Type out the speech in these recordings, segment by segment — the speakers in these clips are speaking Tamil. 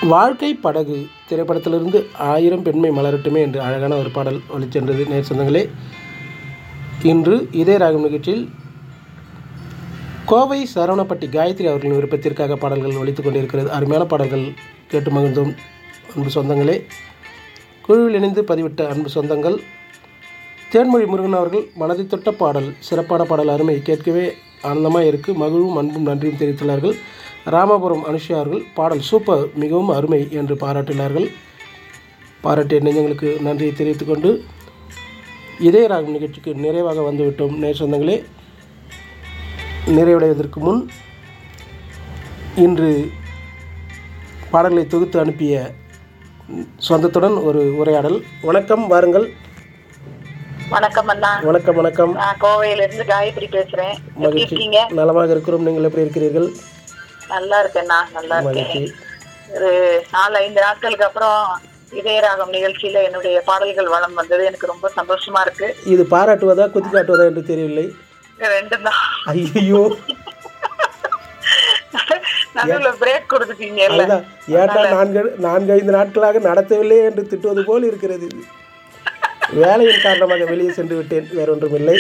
வாழ்க்கை படகு திரைப்படத்திலிருந்து ஆயிரம் பெண்மை மலரட்டுமே என்று அழகான ஒரு பாடல் ஒளிச்சென்றது நேர் சொந்தங்களே இன்று இதே ராகம் நிகழ்ச்சியில் கோவை சரவணப்பட்டி காயத்ரி அவர்களின் விருப்பத்திற்காக பாடல்கள் ஒலித்துக் கொண்டிருக்கிறது அருமையான பாடல்கள் கேட்டு மகிழ்ந்தோம் அன்பு சொந்தங்களே குழுவில் இணைந்து பதிவிட்ட அன்பு சொந்தங்கள் தேன்மொழி முருகன் அவர்கள் மனதை தொட்ட பாடல் சிறப்பான பாடல் அருமை கேட்கவே ஆனந்தமாக இருக்குது மகிழும் அன்பும் நன்றியும் தெரிவித்துள்ளார்கள் ராமபுரம் அனுஷா அவர்கள் பாடல் சூப்பர் மிகவும் அருமை என்று பாராட்டினார்கள் பாராட்டிய நெஞ்சங்களுக்கு நன்றியை தெரிவித்துக்கொண்டு இதய ராகம் நிகழ்ச்சிக்கு நிறைவாக வந்துவிட்டோம் நேர் சொந்தங்களே நிறைவடைவதற்கு முன் இன்று பாடல்களை தொகுத்து அனுப்பிய சொந்தத்துடன் ஒரு உரையாடல் வணக்கம் வாருங்கள் வணக்கம் அண்ணா வணக்கம் வணக்கம் நான் கோவையில இருந்து காயத்ரி பேசுறேன் எப்படி மகிழ்ச்சி இருக்கீங்க நலமாக இருக்கிறோம் நீங்கள் எப்படி இருக்கிறீர்கள் நல்லா இருக்கேண்ணா நல்லா மகிழ்ச்சி இருக்கேன் ஒரு நாலு ஐந்து நாட்களுக்கு அப்புறம் இதயராகம் நிகழ்ச்சியில என்னுடைய பாடல்கள் வளம் வந்தது எனக்கு ரொம்ப சந்தோஷமா இருக்கு இது பாராட்டுவதா குத்தி காட்டுவதா என்று தெரியவில்லை ரெண்டும் தான் ஐயோ நடுவுல பிரேக் கொடுத்துட்டீங்கல்ல அதுதான் ஏட்டா நான்கு நான்கு ஐந்து நாட்களாக நடத்தவில்லை என்று திட்டுவது போல் இருக்கிறது இது வேலையின் காரணமாக வெளியே சென்று விட்டேன் வேறொன்றுமில்லை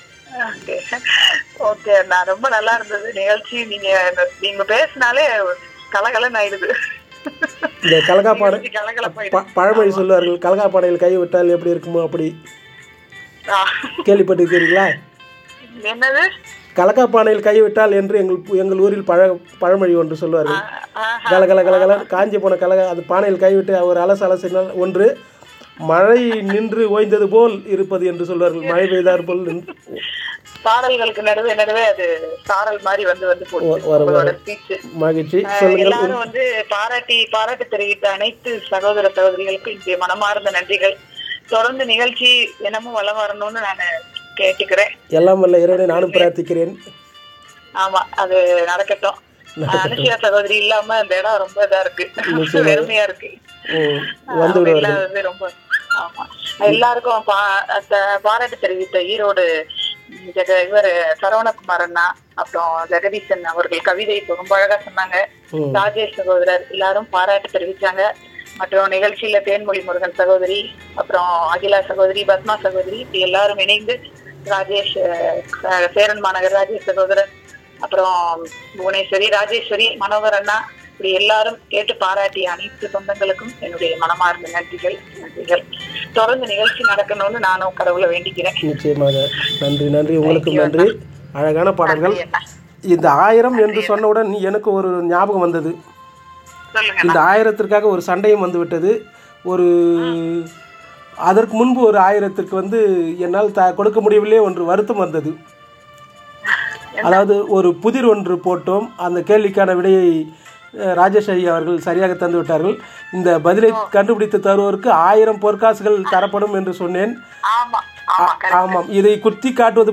ஓகே அண்ணா ரொம்ப நல்லா இருந்தது நிகழ்ச்சி நீங்க நீங்க பேசினாலே கலகலன்னு ஆயிடுது இந்த கலகா பாடல் நிகழ்ச்சி கலகலப்பாயிடுது ப- பழமொழி சொல்வார்கள் கலகா பாடையில் கை விட்டால் எப்படி இருக்குமோ அப்படி ஆ. கேள்விப்பட்டிருக்கிறீர்களா என்னது கலகா பானையில் கை விட்டால் என்று எங்கள் எங்கள் ஊரில் பழ பழமொழி ஒன்று சொல்வார்கள் ஆஹா. கல கல கல கல காஞ்சி போன கலக அது பானையில் கைவிட்டு ஒரு அலசு அலசினால் ஒன்று மழை நின்று ஓய்ந்தது போல் இருப்பது என்று சொல்வார்கள் மழை பெய்தார் போல் நின்று- பாடல்களுக்கு நடுவே நடுவே அது சாரல் மாதிரி வந்து வந்து போச்சு வ- வர- உங்களோட ஸ்பீச் மகிழ்ச்சி சொல்லுங்கள் எல்லாரும் வந்து பாராட்டி பாராட்டு தெரிவித்த அனைத்து சகோதர சகோதரிகளுக்கும் இங்கே மனமார்ந்த நன்றிகள் தொடர்ந்து நிகழ்ச்சி தினமும் வளம் வரணும்னு நான் கேட்டுக்கிறேன் எல்லாம் வல்ல இறைவனை நானும் பிரார்த்திக்கிறேன் ஆமா அது நடக்கட்டும் அனுஷியா சகோதரி இல்லாம அந்த இடம் ரொம்ப இதா இருக்கு வெறுமையா இருக்கு ம், வந்து அவங்க விடுவார்கள் இல்லாதது ரொம்ப ஆமா எல்லாருக்கும் பா- அந்த பாராட்டு தெரிவித்த ஈரோடு ஜெக இவர் சரவணகுமார் அண்ணா அப்புறம் ஜெகதீசன் அவர்கள் கவிதை இப்ப ரொம்ப அழகா சொன்னாங்க ம். ராஜேஷ் சகோதரர் எல்லாரும் பாராட்டு தெரிவிச்சாங்க மற்றும் நிகழ்ச்சியில தேன்மொழி முருகன் சகோதரி அப்புறம் அகிலா சகோதரி பத்மா சகோதரி இப்படி எல்லாரும் இணைந்து ராஜேஷ் அஹ், சேரன் மாநகர் ராஜேஷ் சகோதரர் அப்புறம் புவனேஸ்வரி ராஜேஸ்வரி மனோகர் அண்ணா இப்படி எல்லாரும் கேட்டு பாராட்டிய அனைத்து சொந்தங்களுக்கும் என்னுடைய மனமார்ந்த நன்றிகள் நன்றிகள் தொடர்ந்து நிகழ்ச்சி நடக்கணும்னு நானும் கடவுளை வேண்டிக்கிறேன் நிச்சயமாக நன்றி நன்றி உங்களுக்கும் நன்றி அழகான பாடல்கள் நன்றி அண்ணா. இந்த ஆயிரம் என்று சொன்னவுடன் எனக்கு ஒரு ஞாபகம் வந்தது சொல்லுங்க இந்த ஆயிரத்திற்காக ஒரு சண்டையும் வந்து விட்டது ஒரு அதற்கு முன்பு ஒரு ஆயிரத்திற்கு வந்து என்னால் த கொடுக்க முடியவில்லை ஒன்று வருத்தம் வந்தது அதாவது ஒரு புதிர் ஒன்று போட்டோம் அந்த கேள்விக்கான விடையை அஹ், ராஜேஷ் ஐயா அவர்கள் சரியாக தந்து விட்டார்கள் இந்த பதிலை கண்டுபிடித்து தருவோருக்கு ஆயிரம் பொற்காசுகள் தரப்படும் என்று சொன்னேன் ஆமா ஆமா ஆமாம் இதை குத்தி காட்டுவது